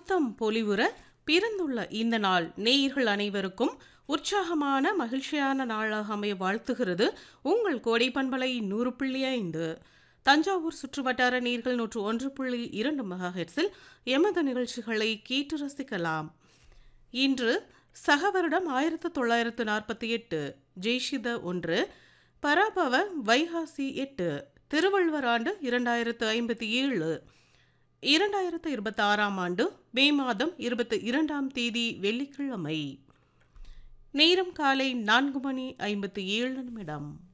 புத்தம் பொலிவுற பிறந்துள்ள இந்த நாள் நேயர்கள் அனைவருக்கும் உற்சாகமான மகிழ்ச்சியான நாளாக அமைய வாழ்த்துகிறது உங்கள் கோடை பண்பலை நூறு புள்ளி ஐந்து தஞ்சாவூர் சுற்றுவட்டார நீர்கள் நூற்று ஒன்று புள்ளி இரண்டு மெகாஹெட்ஸில் எமது நிகழ்ச்சிகளை கேட்டு ரசிக்கலாம் இன்று சக வருடம் ஆயிரத்து தொள்ளாயிரத்து நாற்பத்தி எட்டு ஜெய்ஷித ஒன்று பராபவ வைகாசி எட்டு திருவள்ளுவர் ஆண்டு இரண்டாயிரத்து ஐம்பத்தி ஏழு இரண்டாயிரத்து இருபத்தி ஆறாம் ஆண்டு மே மாதம் இருபத்தி இரண்டாம் தேதி வெள்ளிக்கிழமை நேரம் காலை நான்கு மணி ஐம்பத்தி ஏழு நிமிடம்